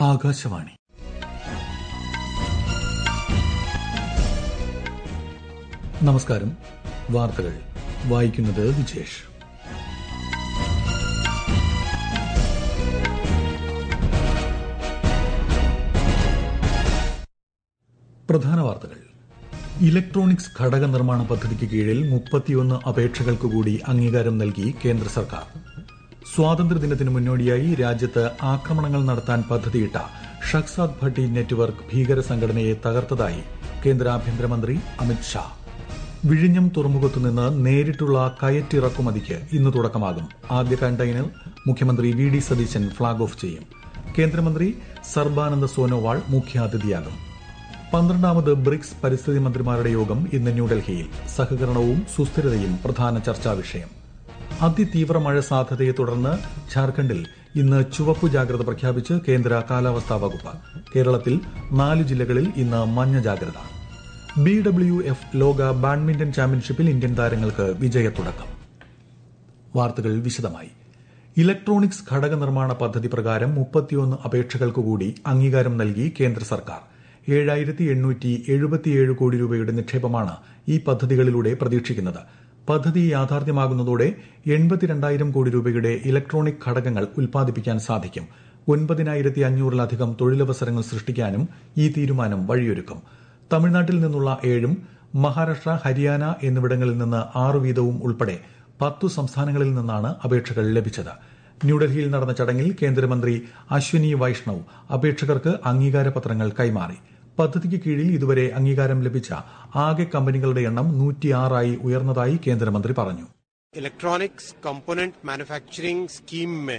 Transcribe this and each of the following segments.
ആകാശവാണി നമസ്കാരം വാർത്തകൾ വായിക്കുന്നത് വിജേഷ് പ്രധാന വാർത്തകൾ ഇലക്ട്രോണിക്സ് ഘടക നിർമ്മാണ പദ്ധതിക്ക് കീഴിൽ മുപ്പത്തിയൊന്ന് അപേക്ഷകൾക്ക് കൂടി അംഗീകാരം നൽകി കേന്ദ്ര സർക്കാർ സ്വാതന്ത്ര്യദിനത്തിന് മുന്നോടിയായി രാജ്യത്ത് ആക്രമണങ്ങൾ നടത്താൻ പദ്ധതിയിട്ട ഷക്സാദ് ഭട്ടി നെറ്റ്വർക്ക് ഭീകര സംഘടനയെ തകർത്തതായി കേന്ദ്ര ആഭ്യന്തരമന്ത്രി അമിത് ഷാ വിഴിഞ്ഞം തുറമുഖത്തുനിന്ന് നേരിട്ടുള്ള കയറ്റിറക്കുമതിക്ക് ഇന്ന് തുടക്കമാകും ആദ്യ കണ്ടെയ്നർ മുഖ്യമന്ത്രി V D Satheesan flag off ചെയ്യും കേന്ദ്രമന്ത്രി സർബാനന്ദ സോനോവാൾ മുഖ്യാതിഥിയാകും പന്ത്രണ്ടാമത് ബ്രിക്സ് പരിസ്ഥിതി മന്ത്രിമാരുടെ യോഗം ഇന്ന് ന്യൂഡൽഹിയിൽ സഹകരണവും സുസ്ഥിരതയും പ്രധാന ചർച്ചാ വിഷയം അതിതീവ്ര മഴ സാധ്യതയെ തുടർന്ന് ഝാർഖണ്ഡിൽ ഇന്ന് ചുവപ്പ് ജാഗ്രത പ്രഖ്യാപിച്ച് കേന്ദ്ര കാലാവസ്ഥാ വകുപ്പ് കേരളത്തിൽ നാല് ജില്ലകളിൽ ഇന്ന് മഞ്ഞ ജാഗ്രത ബി ഡബ്ല്യു എഫ് ലോക ബാഡ്മിന്റൺ ചാമ്പ്യൻഷിപ്പിൽ ഇന്ത്യൻ താരങ്ങൾക്ക് വിജയത്തുടക്കം വാർത്തകൾ വിശദമായി ഇലക്ട്രോണിക്സ് ഘടക നിർമ്മാണ പദ്ധതി പ്രകാരം മുപ്പത്തിയൊന്ന് അപേക്ഷകൾക്ക് കൂടി അംഗീകാരം നൽകി കേന്ദ്ര സർക്കാർ ഏഴായിരത്തി എണ്ണൂറ്റി എഴുപത്തിയേഴ് കോടി രൂപയുടെ നിക്ഷേപമാണ് ഈ പദ്ധതികളിലൂടെ പ്രതീക്ഷിക്കുന്നത് പദ്ധതി യാഥാർത്ഥ്യമാകുന്നതോടെ എൺപത്തിരണ്ടായിരം കോടി രൂപയുടെ ഇലക്ട്രോണിക് ഘടകങ്ങൾ ഉൽപ്പാദിപ്പിക്കാൻ സാധിക്കും ഒൻപതിനായിരത്തി അഞ്ഞൂറിലധികം തൊഴിലവസരങ്ങൾ സൃഷ്ടിക്കാനും ഈ തീരുമാനം വഴിയൊരുക്കും തമിഴ്നാട്ടിൽ നിന്നുള്ള ഏഴും മഹാരാഷ്ട്ര ഹരിയാന എന്നിവിടങ്ങളിൽ നിന്ന് ആറു വീതവും ഉൾപ്പെടെ പത്തു സംസ്ഥാനങ്ങളിൽ നിന്നാണ് അപേക്ഷകൾ ലഭിച്ചത് ന്യൂഡൽഹിയിൽ നടന്ന ചടങ്ങിൽ കേന്ദ്രമന്ത്രി അശ്വിനി വൈഷ്ണവ് അപേക്ഷകർക്ക് അംഗീകാര പത്രങ്ങൾ കൈമാറി പദ്ധതിക്ക് കീഴിൽ ഇതുവരെ അംഗീകാരം ലഭിച്ച ആകെ കമ്പനികളുടെ എണ്ണം നൂറ്റിയാറായി ഉയർന്നതായി കേന്ദ്രമന്ത്രി പറഞ്ഞു इलेक्ट्रॉनिक्स कंपोनेंट मैन्युफैक्चरिंग स्कीम में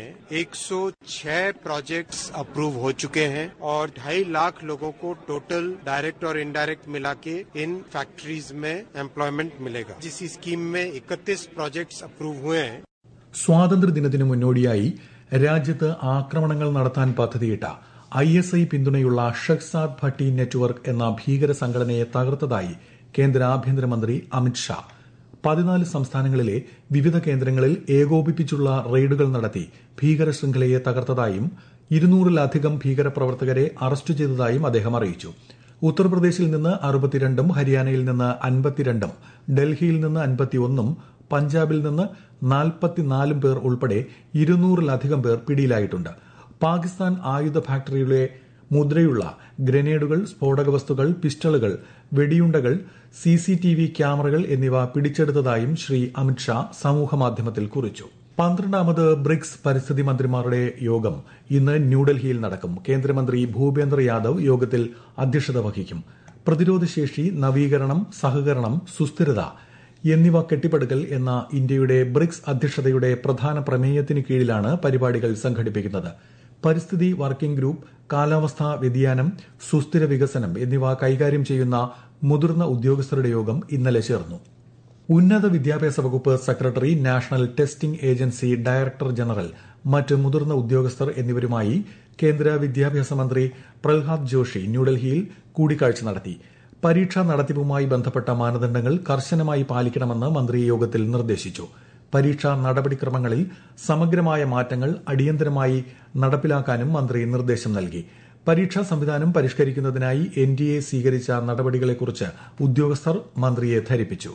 106 प्रोजेक्ट्स अप्रूव हो चुके हैं और ढाई लाख लोगों को टोटल डायरेक्ट और इनडायरेक्ट मिला के इन फैक्ट्रीज में एम्प्लॉयमेंट मिलेगा जिस स्कीम में 31 प्रोजेक्ट्स अप्रूव हुए हैं സ്വാതന്ത്ര്യദിനത്തിന് മുന്നോടിയായി രാജ്യത്ത് ആക്രമണങ്ങൾ നടത്താൻ പദ്ധതിയിട്ട ഐ എസ് ഐ പിന്തുണയുള്ള ഷക്സാദ് ഭട്ടി നെറ്റ്വർക്ക് എന്ന ഭീകര സംഘടനയെ തകർത്തതായി കേന്ദ്ര ആഭ്യന്തരമന്ത്രി അമിത് ഷാ പതിനാല് സംസ്ഥാനങ്ങളിലെ വിവിധ കേന്ദ്രങ്ങളിൽ ഏകോപിപ്പിച്ചുള്ള റെയ്ഡുകൾ നടത്തി ഭീകര ശൃംഖലയെ തകർത്തതായും ഇരുന്നൂറിലധികം ഭീകരപ്രവർത്തകരെ അറസ്റ്റ് ചെയ്തതായും അദ്ദേഹം അറിയിച്ചു ഉത്തർപ്രദേശിൽ നിന്ന് അറുപത്തിരണ്ടും ഹരിയാനയിൽ നിന്ന് അൻപത്തിരണ്ടും ഡൽഹിയിൽ നിന്ന് അൻപത്തിയൊന്നും പഞ്ചാബിൽ നിന്ന് നാൽപ്പത്തിനാലും പേർ ഉൾപ്പെടെ ഇരുന്നൂറിലധികം പേർ പിടിയിലായിട്ടുണ്ട് പാകിസ്ഥാൻ ആയുധ ഫാക്ടറിയിലെ മുദ്രയുള്ള ഗ്രനേഡുകൾ സ്ഫോടക വസ്തുക്കൾ പിസ്റ്റളുകൾ വെടിയുണ്ടകൾ സിസിടിവി ക്യാമറകൾ എന്നിവ പിടിച്ചെടുത്തതായും ശ്രീ അമിത്ഷാ സമൂഹമാധ്യമത്തിൽ കുറിച്ചു പന്ത്രണ്ടാമത് ബ്രിക്സ് പരിസ്ഥിതി മന്ത്രിമാരുടെ യോഗം ഇന്ന് ന്യൂഡൽഹിയിൽ നടക്കും കേന്ദ്രമന്ത്രി ഭൂപേന്ദ്ര യാദവ് യോഗത്തിൽ അധ്യക്ഷത വഹിക്കും പ്രതിരോധശേഷി നവീകരണം സഹകരണം സുസ്ഥിരത എന്നിവ കെട്ടിപ്പടുക്കൽ എന്ന ഇന്ത്യയുടെ ബ്രിക്സ് അധ്യക്ഷതയുടെ പ്രധാന പ്രമേയത്തിന് കീഴിലാണ് പരിപാടികൾ സംഘടിപ്പിക്കുന്നത് പരിസ്ഥിതി വർക്കിംഗ് ഗ്രൂപ്പ് കാലാവസ്ഥാ വ്യതിയാനം സുസ്ഥിര വികസനം എന്നിവ കൈകാര്യം ചെയ്യുന്ന മുതിർന്ന ഉദ്യോഗസ്ഥരുടെ യോഗം ഇന്നലെ ചേർന്നു ഉന്നത വിദ്യാഭ്യാസ വകുപ്പ് secretary national testing agency director general മറ്റ് മുതിർന്ന ഉദ്യോഗസ്ഥർ എന്നിവരുമായി കേന്ദ്ര വിദ്യാഭ്യാസ മന്ത്രി പ്രഹ്ലാദ് ജോഷി ന്യൂഡൽഹിയിൽ കൂടിക്കാഴ്ച നടത്തി പരീക്ഷാ നടത്തിപ്പുമായി ബന്ധപ്പെട്ട മാനദണ്ഡങ്ങൾ കർശനമായി പാലിക്കണമെന്ന് മന്ത്രി യോഗത്തിൽ നിർദ്ദേശിച്ചു പരീക്ഷാ നടപടിക്രമങ്ങളിൽ സമഗ്രമായ മാറ്റങ്ങൾ അടിയന്തരമായി നടപ്പിലാക്കാനും മന്ത്രി നിർദ്ദേശം നൽകി പരീക്ഷാ സംവിധാനം പരിഷ്കരിക്കുന്നതിനായി എൻ ഡി എ സ്വീകരിച്ച നടപടികളെക്കുറിച്ച് ഉദ്യോഗസ്ഥർ മന്ത്രിയെ ധരിപ്പിച്ചു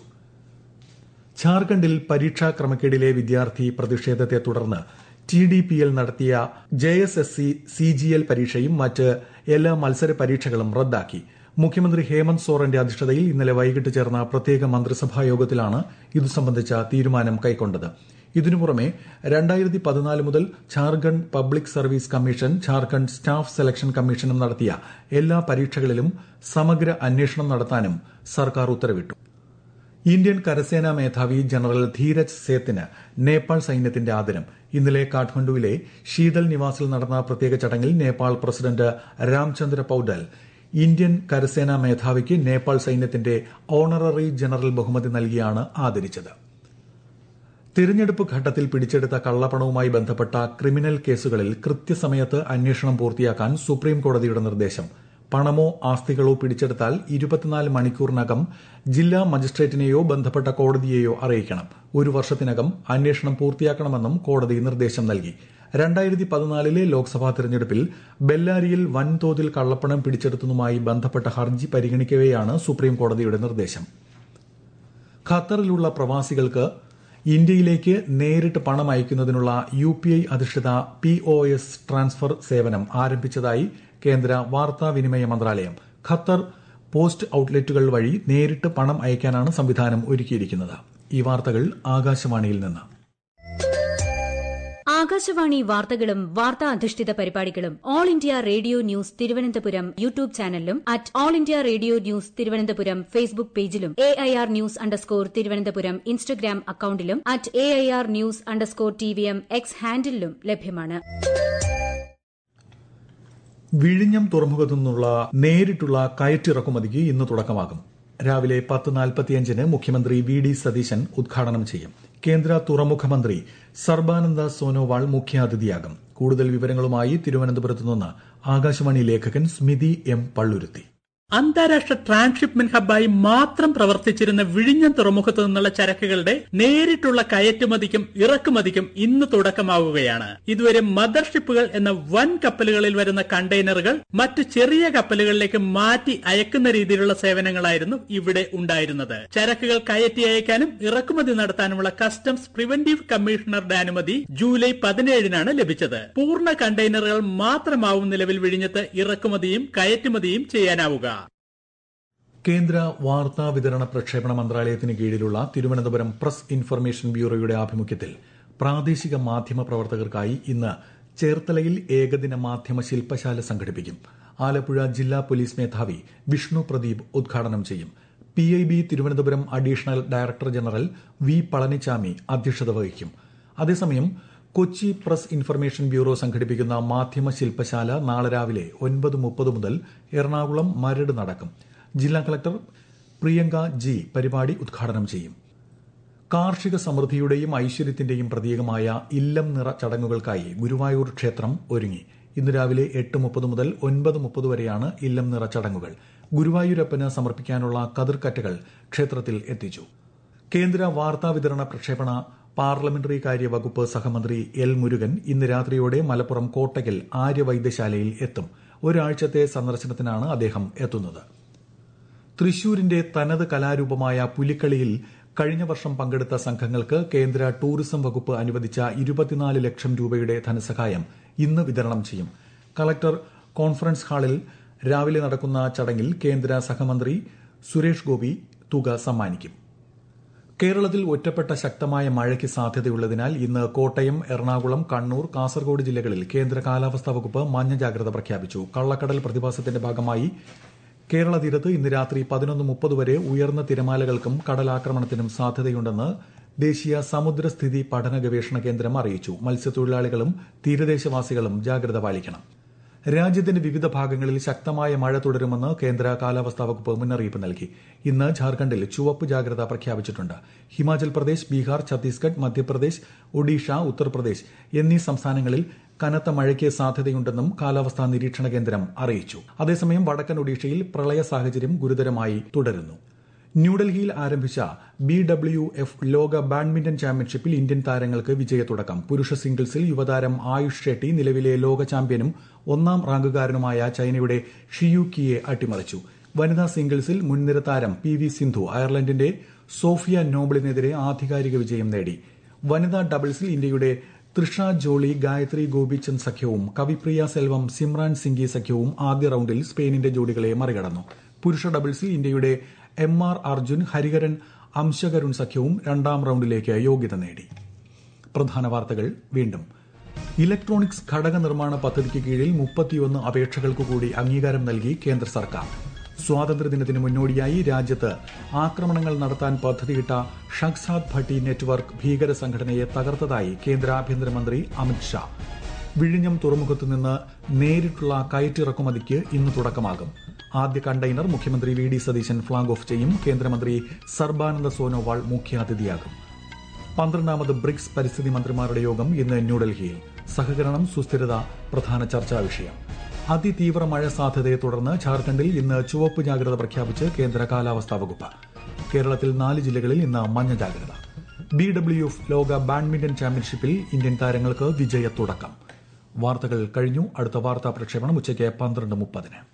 ഝാർഖണ്ഡിൽ പരീക്ഷാ ക്രമക്കേടിലെ വിദ്യാർത്ഥി പ്രതിഷേധത്തെ തുടർന്ന് ടി ഡി പി എൽ നടത്തിയ J S S C C G L പരീക്ഷയും മറ്റ് എല്ലാ മത്സര പരീക്ഷകളും റദ്ദാക്കി മുഖ്യമന്ത്രി ഹേമന്ത് സോറന്റെ അധ്യക്ഷതയിൽ ഇന്നലെ വൈകിട്ട് ചേർന്ന പ്രത്യേക മന്ത്രിസഭാ യോഗത്തിലാണ് ഇതു സംബന്ധിച്ച തീരുമാനം കൈക്കൊണ്ടത് ഇതിനു പുറമെ രണ്ടായിരത്തി പതിനാല് മുതൽ Jharkhand public service commission Jharkhand staff selection കമ്മീഷനും നടത്തിയ എല്ലാ പരീക്ഷകളിലും സമഗ്ര അന്വേഷണം നടത്താനും സർക്കാർ ഉത്തരവിട്ടു ഇന്ത്യൻ കരസേനാ മേധാവി ജനറൽ ധീരജ് സേത്തിന് നേപ്പാൾ സൈന്യത്തിന്റെ ആദരം ഇന്നലെ കാഠ്മണ്ഡുവിലെ ശീതൽ നിവാസിൽ നടന്ന പ്രത്യേക ചടങ്ങിൽ നേപ്പാൾ പ്രസിഡന്റ് രാംചന്ദ്ര പൌഡൽ ഇന്ത്യൻ കരസേനാ മേധാവിക്ക് നേപ്പാൾ സൈന്യത്തിന്റെ ഓണററി ജനറൽ ബഹുമതി നൽകിയാണ് ആദരിച്ചത് തിരഞ്ഞെടുപ്പ് ഘട്ടത്തിൽ പിടിച്ചെടുത്ത കള്ളപ്പണവുമായി ബന്ധപ്പെട്ട ക്രിമിനൽ കേസുകളിൽ കൃത്യസമയത്ത് അന്വേഷണം പൂർത്തിയാക്കാൻ സുപ്രീം കോടതിയുടെ നിർദ്ദേശം പണമോ ആസ്തികളോ പിടിച്ചെടുത്താൽ ഇരുപത്തിനാല് മണിക്കൂറിനകം ജില്ലാ മജിസ്ട്രേറ്റിനെയോ ബന്ധപ്പെട്ട കോടതിയെയോ അറിയിക്കണം ഒരു വർഷത്തിനകം അന്വേഷണം പൂർത്തിയാക്കണമെന്നും കോടതി നിർദ്ദേശം നൽകി രണ്ടായിരത്തി പതിനാലിലെ ലോക്സഭാ തെരഞ്ഞെടുപ്പിൽ ബെല്ലാരിയിൽ വൻതോതിൽ കള്ളപ്പണം പിടിച്ചെടുത്തതുമായി ബന്ധപ്പെട്ട ഹർജി പരിഗണിക്കവെയാണ് സുപ്രീം കോടതിയുടെ നിർദ്ദേശം ഖത്തറിലുള്ള പ്രവാസികൾക്ക് ഇന്ത്യയിലേക്ക് നേരിട്ട് പണം അയക്കുന്നതിനുള്ള യു പി ഐ അധിഷ്ഠിത പി ഒ എസ് ട്രാൻസ്ഫർ സേവനം ആരംഭിച്ചതായി കേന്ദ്ര വാർത്താവിനിമയ മന്ത്രാലയം ഖത്തർ പോസ്റ്റ് ഔട്ട്ലെറ്റുകൾ വഴി നേരിട്ട് പണം അയക്കാനാണ് സംവിധാനം ഒരുക്കിയിരിക്കുന്നത് ഈ വാർത്തകൾ ആകാശവാണിയിൽ നിന്ന് ആകാശവാണി വാർത്തകളും വാർത്താ അധിഷ്ഠിത പരിപാടികളും all India radio news Thiruvananthapuram YouTube ചാനലിലും at all India radio news Thiruvananthapuram Facebook പേജിലും A I R news underscore Thiruvananthapuram Instagram അക്കൌണ്ടിലും at A I R news underscore T V M X ഹാൻഡിലും ലഭ്യമാണ് വിഴിഞ്ഞം തുറമുഖത്തു നിന്നുള്ള നേരിട്ടുള്ള കയറ്റിറക്കുമതിക്ക് ഇന്ന് തുടക്കമാകും രാവിലെ പത്ത് നാൽപ്പത്തിയഞ്ചിന് മുഖ്യമന്ത്രി വി ഡി സതീശൻ ഉദ്ഘാടനം ചെയ്യും കേന്ദ്ര തുറമുഖ മന്ത്രി സർബാനന്ദ സോനോവാൾ മുഖ്യാതിഥിയാകും കൂടുതൽ വിവരങ്ങളുമായി തിരുവനന്തപുരത്ത് നിന്ന് ആകാശവാണി ലേഖകൻ സ്മിതി എം പള്ളുരുത്തി അന്താരാഷ്ട്ര ട്രാൻസ്ഷിപ്മെന്റ് ഹബ്ബായി മാത്രം പ്രവർത്തിച്ചിരുന്ന വിഴിഞ്ഞം തുറമുഖത്ത് നിന്നുള്ള ചരക്കുകളുടെ നേരിട്ടുള്ള കയറ്റുമതിക്കും ഇറക്കുമതിക്കും ഇന്ന് തുടക്കമാവുകയാണ് ഇതുവരെ മദർഷിപ്പുകൾ എന്ന വൻ കപ്പലുകളിൽ വരുന്ന കണ്ടെയ്നറുകൾ മറ്റു ചെറിയ കപ്പലുകളിലേക്ക് മാറ്റി അയക്കുന്ന രീതിയിലുള്ള സേവനങ്ങളായിരുന്നു ഇവിടെ ഉണ്ടായിരുന്നത് ചരക്കുകൾ കയറ്റി അയക്കാനും ഇറക്കുമതി നടത്താനുമുള്ള കസ്റ്റംസ് പ്രിവന്റീവ് കമ്മീഷണറുടെ അനുമതി ജൂലൈ പതിനേഴിനാണ് ലഭിച്ചത് പൂർണ്ണ കണ്ടെയ്നറുകൾ മാത്രമാവും നിലവിൽ വിഴിഞ്ഞത്ത് ഇറക്കുമതിയും കയറ്റുമതിയും ചെയ്യാനാവുക കേന്ദ്ര വാർത്താ വിതരണ പ്രക്ഷേപണ മന്ത്രാലയത്തിന് കീഴിലുള്ള തിരുവനന്തപുരം പ്രസ് ഇൻഫർമേഷൻ ബ്യൂറോയുടെ ആഭിമുഖ്യത്തിൽ പ്രാദേശിക മാധ്യമ പ്രവർത്തകർക്കായി ഇന്ന് ചേർത്തലയിൽ ഏകദിന മാധ്യമ ശില്പശാല സംഘടിപ്പിക്കും ആലപ്പുഴ ജില്ലാ പോലീസ് മേധാവി വിഷ്ണു പ്രദീപ് ഉദ്ഘാടനം ചെയ്യും P I B Thiruvananthapuram additional director general V Palanichami അധ്യക്ഷത വഹിക്കും അതേസമയം കൊച്ചി പ്രസ് ഇൻഫർമേഷൻ ബ്യൂറോ സംഘടിപ്പിക്കുന്ന മാധ്യമ ശില്പശാല നാളെ രാവിലെ ഒൻപത് മുപ്പത് മുതൽ എറണാകുളം മരട് നടക്കും ജില്ലാ കളക്ടർ പ്രിയങ്ക ജി പരിപാടി ഉദ്ഘാടനം ചെയ്യും കാർഷിക സമൃദ്ധിയുടെയും ഐശ്വര്യത്തിന്റെയും പ്രതീകമായ ഇല്ലം നിറ ചടങ്ങുകൾക്കായി ഗുരുവായൂർ ക്ഷേത്രം ഒരുങ്ങി ഇന്ന് രാവിലെ എട്ട് മുപ്പത് മുതൽ ഒൻപത് മുപ്പത് വരെയാണ് ഇല്ലം നിറ ചടങ്ങുകൾ ഗുരുവായൂരപ്പന് സമർപ്പിക്കാനുള്ള കതിർക്കറ്റകൾ ക്ഷേത്രത്തിൽ എത്തിച്ചു കേന്ദ്ര വാർത്താവിതരണ പ്രക്ഷേപണ പാർലമെന്ററി കാര്യ വകുപ്പ് സഹമന്ത്രി എൽ മുരുകൻ ഇന്ന് രാത്രിയോടെ മലപ്പുറം കോട്ടയ്ക്കൽ ആര്യവൈദ്യശാലയിൽ എത്തും ഒരാഴ്ചത്തെ സന്ദർശനത്തിനാണ് അദ്ദേഹം എത്തുന്നത് തൃശൂരിന്റെ തനത് കലാരൂപമായ പുലിക്കളിയിൽ കഴിഞ്ഞ വർഷം പങ്കെടുത്ത സംഘങ്ങൾക്ക് കേന്ദ്ര ടൂറിസം വകുപ്പ് അനുവദിച്ച ഇരുപത്തിനാല് ലക്ഷം രൂപയുടെ ധനസഹായം ഇന്ന് വിതരണം ചെയ്യും കളക്ടർ കോൺഫറൻസ് ഹാളിൽ രാവിലെ നടക്കുന്ന ചടങ്ങിൽ കേന്ദ്ര സഹമന്ത്രി സുരേഷ് ഗോപി തുക സമ്മാനിക്കും കേരളത്തിൽ ഒറ്റപ്പെട്ട ശക്തമായ മഴയ്ക്ക് സാധ്യതയുള്ളതിനാൽ ഇന്ന് കോട്ടയം എറണാകുളം കണ്ണൂർ കാസർഗോഡ് ജില്ലകളിൽ കേന്ദ്ര കാലാവസ്ഥാ വകുപ്പ് മഞ്ഞ ജാഗ്രത പ്രഖ്യാപിച്ചു കള്ളക്കടൽ പ്രതിഭാസത്തിന്റെ ഭാഗമായി കേരള തീരത്ത് ഇന്ന് രാത്രി പതിനൊന്ന് മുപ്പത് വരെ ഉയർന്ന തിരമാലകൾക്കും കടലാക്രമണത്തിനും സാധ്യതയുണ്ടെന്ന് ദേശീയ സമുദ്രസ്ഥിതി പഠന ഗവേഷണ കേന്ദ്രം അറിയിച്ചു മത്സ്യത്തൊഴിലാളികളും തീരദേശവാസികളും ജാഗ്രത പാലിക്കണം രാജ്യത്തിന്റെ വിവിധ ഭാഗങ്ങളിൽ ശക്തമായ മഴ തുടരുമെന്ന് കേന്ദ്ര കാലാവസ്ഥാ വകുപ്പ് മുന്നറിയിപ്പ് നൽകി ഇന്ന് ഝാർഖണ്ഡിൽ ചുവപ്പ് ജാഗ്രത പ്രഖ്യാപിച്ചിട്ടുണ്ട് ഹിമാചൽ പ്രദേശ് ബീഹാർ ഛത്തീസ്ഗഡ് മധ്യപ്രദേശ് ഒഡീഷ ഉത്തർപ്രദേശ് എന്നീ സംസ്ഥാനങ്ങളിൽ കനത്ത മഴയ്ക്ക് സാധ്യതയുണ്ടെന്നും കാലാവസ്ഥാ നിരീക്ഷണ കേന്ദ്രം അറിയിച്ചു അതേസമയം വടക്കൻ ഒഡീഷയിൽ പ്രളയ സാഹചര്യം ഗുരുതരമായി തുടരുന്നു ന്യൂഡൽഹിയിൽ ആരംഭിച്ച ബി ഡബ്ല്യു എഫ് ലോക ബാഡ്മിന്റൺ ചാമ്പ്യൻഷിപ്പിൽ ഇന്ത്യൻ താരങ്ങൾക്ക് വിജയത്തുടക്കം പുരുഷ സിംഗിൾസിൽ യുവതാരം ആയുഷ് ഷെട്ടി നിലവിലെ ലോക ചാമ്പ്യനും ഒന്നാം റാങ്കുകാരനുമായ ചൈനയുടെ ഷിയുക്കിയെ അട്ടിമറിച്ചു വനിതാ സിംഗിൾസിൽ മുൻനിര താരം പി വി സിന്ധു അയർലൻഡിന്റെ സോഫിയ നോബിളിനെതിരെ ആധികാരിക വിജയം നേടി വനിതാ ഡബിൾസിൽ ഇന്ത്യയുടെ തൃഷ ജോളി ഗായത്രി ഗോപിചന്ദ് സഖ്യവും കവിപ്രിയ സെൽവം സിമ്രാൻ സിംഗി സഖ്യവും ആദ്യ റൌണ്ടിൽ സ്പെയിനിന്റെ ജോഡികളെ മറികടന്നു പുരുഷ ഡബിൾസിൽ ഇന്ത്യയുടെ എം ആർ അർജുൻ ഹരിഹരൻ അംശകരുൺ സഖ്യവും രണ്ടാം റൌണ്ടിലേക്ക് യോഗ്യത നേടി പ്രധാന വാർത്തകൾ വീണ്ടും ഇലക്ട്രോണിക്സ് ഘടക നിർമ്മാണ പദ്ധതിക്ക് കീഴിൽ മുപ്പത്തിയൊന്ന് അപേക്ഷകൾക്ക് കൂടി അംഗീകാരം നൽകി കേന്ദ്ര സർക്കാർ സ്വാതന്ത്ര്യദിനത്തിന് മുന്നോടിയായി രാജ്യത്ത് ആക്രമണങ്ങൾ നടത്താൻ പദ്ധതിയിട്ട ഷഖ്സാദ് ഭട്ടി നെറ്റ്വർക്ക് ഭീകര സംഘടനയെ തകർത്തതായി കേന്ദ്ര ആഭ്യന്തരമന്ത്രി അമിത്ഷാ വിഴിഞ്ഞം തുറമുഖത്തു നിന്ന് നേരിട്ടുള്ള കയറ്റിറക്കുമതിക്ക് ഇന്ന് തുടക്കമാകും ആദ്യ കണ്ടെയ്നർ മുഖ്യമന്ത്രി V D Satheesan flag off ചെയ്യും കേന്ദ്രമന്ത്രി സർബാനന്ദ സോനോവാൾ മുഖ്യാതിഥിയാകും പന്ത്രണ്ടാമത് ബ്രിക്സ് പരിസ്ഥിതി മന്ത്രിമാരുടെ യോഗം ഇന്ന് ന്യൂഡൽഹിയിൽ സഹകരണം സുസ്ഥിരത പ്രധാന ചർച്ചാ വിഷയം അതിതീവ്ര മഴ സാധ്യതയെ തുടർന്ന് ഝാർഖണ്ഡിൽ ഇന്ന് ചുവപ്പ് ജാഗ്രത പ്രഖ്യാപിച്ച് കേന്ദ്ര കാലാവസ്ഥാ വകുപ്പ് കേരളത്തിൽ നാല് ജില്ലകളിൽ ഇന്ന് മഞ്ഞ ജാഗ്രത ബി ഡബ്ല്യു എഫ് ലോക ബാഡ്മിന്റൺ ചാമ്പ്യൻഷിപ്പിൽ ഇന്ത്യൻ താരങ്ങൾക്ക് വിജയത്തുടക്കം വാർത്തകൾ കഴിഞ്ഞു അടുത്ത വാർത്താ പ്രക്ഷേപണം ഉച്ചയ്ക്ക് പന്ത്രണ്ട് മുപ്പതിന്